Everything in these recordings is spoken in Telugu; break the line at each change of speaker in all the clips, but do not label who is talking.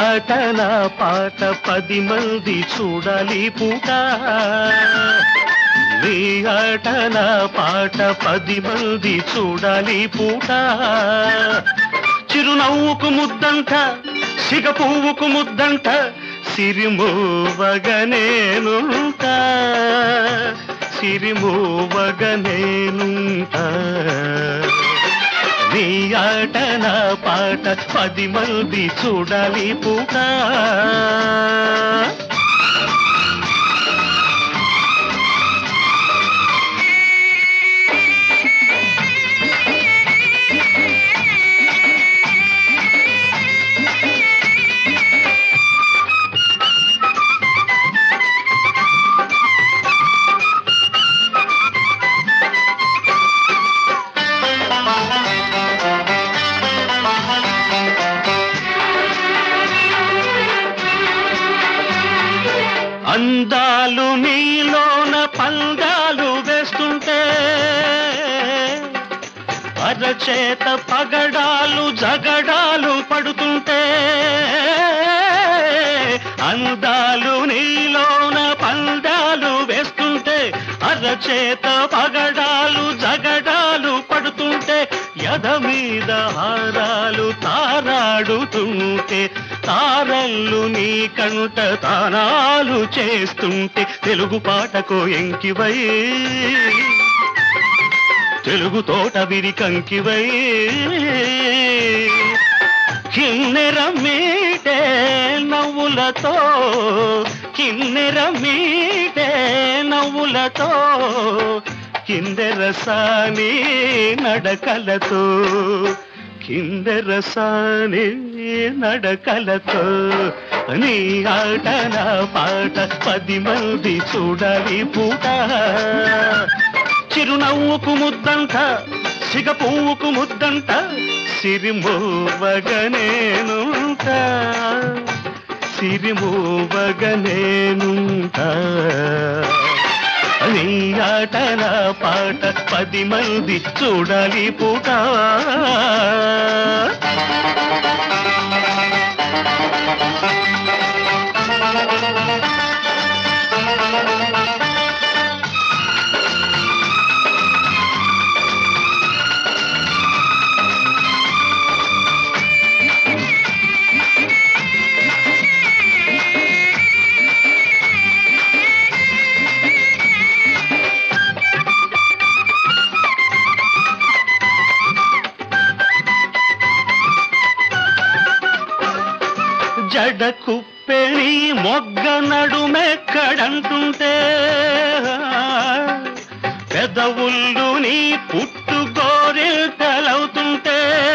ఆట నా పాట పది మంది చూడాలి పూట నీ ఆట నా పాట పది మంది చూడాలి పూట చిరునవ్వుకు ముద్దంట సిగ పువ్వుకు ముద్దంట సిరిమోవగనేనుంటా సిరిమోవగనేనుంటా నీ ఆట నా పాట పది మంది చూడాలి పూట అందాలు నీలోన పందాలు వేస్తుంటే అరచేత పగడాలు జగడాలు పడుతుంటే అందాలు నీలోన పందాలు వేస్తుంటే అరచేత పగడాలు జగడాలు పడుతుంటే ఎద మీద హారాలు తారాడుతుంటే తారల్లు నీ కంట తానాలు చేస్తుంటే తెలుగు పాటకు ఎంకివై తెలుగు తోట విరి కంకివై కిన్నెర మీటే నవ్వులతో కిన్నెర మీటే నవ్వులతో కిందెరసాని నడకలతో కిందెరసాని నడకలతో నీ ఆట నా పాట పది మంది చూడాలి పూట చిరునవ్వుకు ముద్దంట సిగ పువ్వుకు ముద్దంట సిరిమోవగనేనుంట సిరిమోవగనేనుంట నీ ఆట నా పాట పది మంది చూడాలి పూట జడ కుప్పెని మొగ్గ నడుమెక్కడంటుంటే పెదవుళ్ళు నీ పుట్టు గోరిల్తలవుతుంటే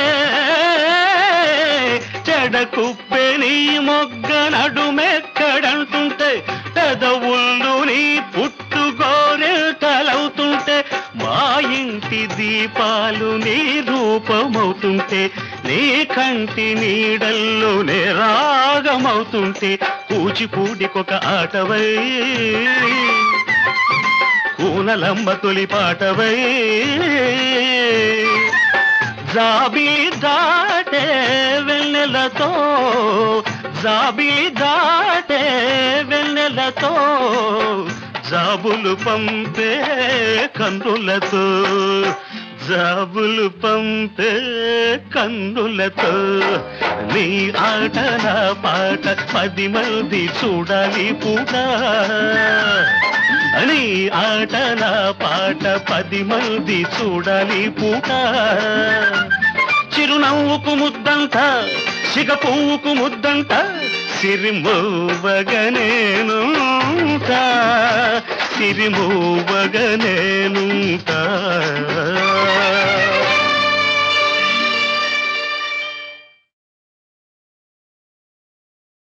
జడ కుప్పెని మొగ్గ నడుమెక్కడంటుంటే పెదవుళ్ళు నీ పుట్టు గోరిల్తలవుతుంటే మా ఇంటి దీపాలు నీ రూపమవుతుంటే నీ కంటి నీడల్లో నే రాగమవుతుంటే కూచిపూడికొక ఆటవై కూనలమ్మ తొలి పాటవై జాబిలి దాటే వెన్నెలతో జాబిలి దాటే వెన్నెలతో జాబులు పంపే కన్నులతో జాబులు పంపే కన్నులతో నీ ఆట నా పాట పది మంది చూడాలి పూట నీ ఆట నా పాట పది మంది చూడాలి పూట చిరునవ్వుకు ముద్దంట సిగ పువ్వుకు ముద్దంట సిరిమోవగనేనుంటా సిరిమోవగనేనుంటా